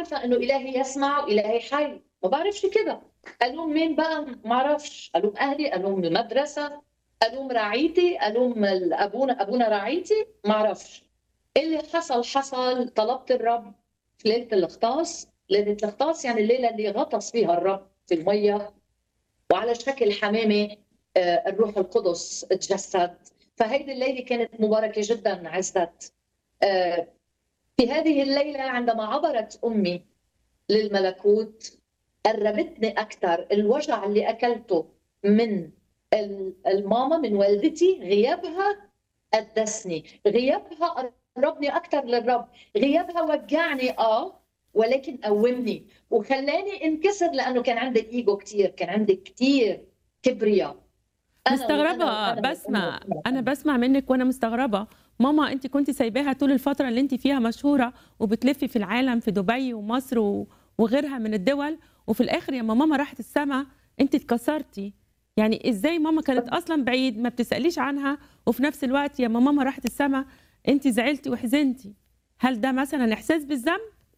عارفه انه الهي يسمع والهي حي ما بعرفش كده الوم مين بقى ما اعرفش الوم اهلي الوم المدرسه الوم رعيتي الوم ابونا ابونا رعيتي ما اعرفش اللي حصل حصل طلبت الرب في ليله الاغطاس ليله الاغطاس يعني الليله اللي غطس فيها الرب في الميه وعلى شكل حمامه آه، الروح القدس تجسد فهيدي الليله كانت مباركه جدا عزت آه، في هذه الليله عندما عبرت امي للملكوت قربتني اكثر الوجع اللي اكلته من الماما من والدتي غيابها قدسني غيابها قربني اكثر للرب غيابها وجعني اه ولكن قومني وخلاني انكسر لانه كان عندي ايجو كثير كان عندي كثير كبرياء مستغربه بسمع انا بسمع منك وانا مستغربه ماما انت كنت سايباها طول الفتره اللي انت فيها مشهوره وبتلفي في العالم في دبي ومصر وغيرها من الدول وفي الاخر لما ماما راحت السما انت اتكسرتي يعني ازاي ماما كانت اصلا بعيد ما بتساليش عنها وفي نفس الوقت يا ماما راحت السما انت زعلتي وحزنتي هل ده مثلا احساس بالذنب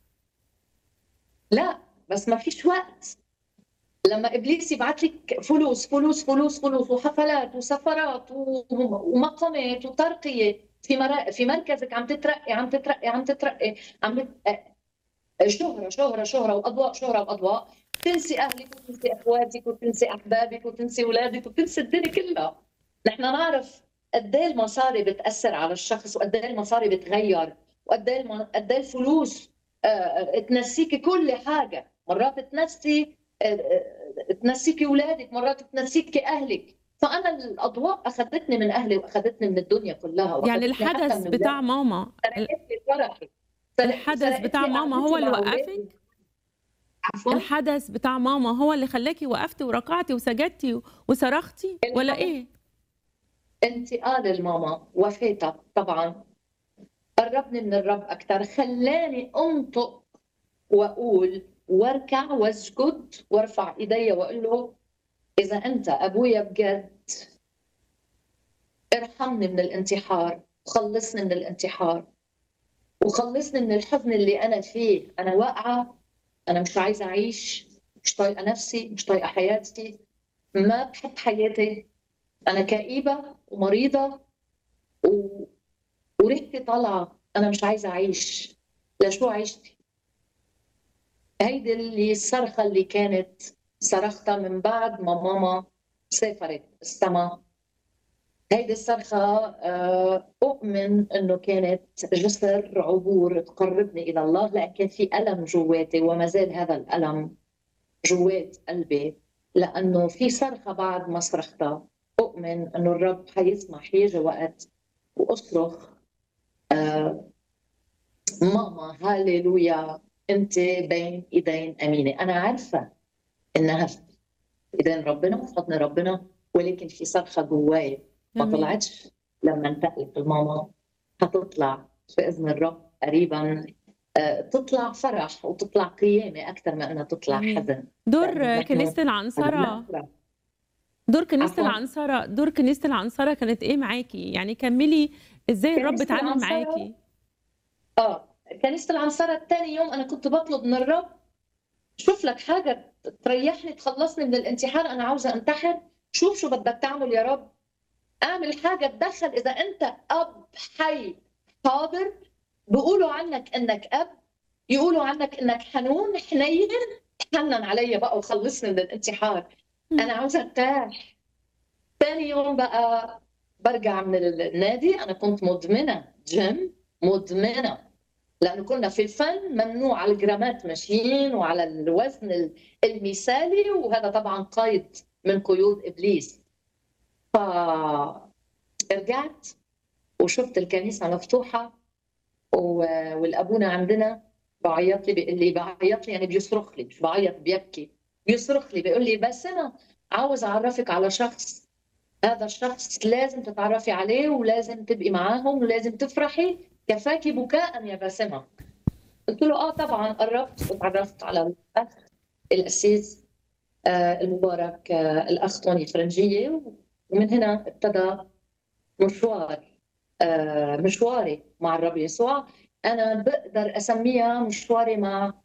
لا بس ما فيش وقت لما ابليس يبعث لك فلوس فلوس فلوس فلوس وحفلات وسفرات ومقامات وترقيه في مر... في مركزك عم تترقي عم تترقي عم تترقي عم بت... شهره شهره شهره واضواء شهره واضواء تنسي اهلك وتنسي اخواتك وتنسي احبابك وتنسي اولادك وتنسي الدنيا كلها نحن نعرف قد ايه المصاري بتاثر على الشخص وقد ايه المصاري بتغير وقد ايه الم... قد ايه الفلوس آه، تنسيكي كل حاجه مرات تنسي آه، تنسيكي اولادك مرات تنسيكي اهلك فانا الاضواء اخذتني من اهلي واخذتني من الدنيا كلها يعني الحدث بتاع ماما الحدث بتاع ماما هو اللي وقفك عفوا الحدث بتاع ماما هو اللي خلاكي وقفتي وركعتي وسجدتي وصرختي ولا ايه انتقال الماما وفاتها طبعا قربني من الرب اكثر خلاني انطق واقول واركع واسجد وارفع ايدي واقول له اذا انت ابويا بجد ارحمني من الانتحار خلصني من الانتحار وخلصني من الحزن اللي انا فيه انا واقعه انا مش عايزه اعيش مش طايقه نفسي مش طايقه حياتي ما بحب حياتي انا كئيبه ومريضه و... وريحتي طالعه انا مش عايزه اعيش لشو عشتي هيدي اللي الصرخه اللي كانت صرختها من بعد ما ماما سافرت السما هيدي الصرخة آه، أؤمن أنه كانت جسر عبور تقربني إلى الله لكن في ألم جواتي وما زال هذا الألم جوات قلبي لأنه في صرخة بعد ما صرختها أؤمن أنه الرب حيسمح حيجي وقت وأصرخ آه ماما هاليلويا أنت بين إيدين أمينة أنا عارفة إنها في إيدين ربنا وفي حضن ربنا ولكن في صرخة جواي ما طلعتش لما انتقلت الماما حتطلع باذن الرب قريبا آه، تطلع فرح وتطلع قيامه اكثر ما انها تطلع حزن دور كنيسه العنصره دور كنيسه العنصره دور كنيسه العنصره كانت ايه معاكي يعني كملي ازاي الرب اتعامل معاكي اه كنيسه العنصره الثاني يوم انا كنت بطلب من الرب شوف لك حاجه تريحني تخلصني من الانتحار انا عاوزه انتحر شوف شو بدك تعمل يا رب اعمل حاجه تدخل اذا انت اب حي حاضر بيقولوا عنك انك اب يقولوا عنك انك حنون حنين تحنن علي بقى وخلصني من الانتحار انا عاوزه ارتاح ثاني يوم بقى برجع من النادي انا كنت مدمنه جيم مدمنه لانه كنا في الفن ممنوع على الجرامات ماشيين وعلى الوزن المثالي وهذا طبعا قيد من قيود ابليس فرجعت وشفت الكنيسة مفتوحة والأبونا عندنا بعيط لي بيقول لي بعيط لي يعني بيصرخ لي مش بعيط بيبكي بيصرخ لي بيقول لي بس أنا عاوز أعرفك على شخص هذا الشخص لازم تتعرفي عليه ولازم تبقي معاهم ولازم تفرحي كفاكي بكاء يا باسمة قلت له اه طبعا قربت وتعرفت على الاخ الاسيس آه المبارك آه الاخ توني فرنجيه ومن هنا ابتدى مشوار آه، مشواري مع الرب يسوع انا بقدر اسميها مشواري مع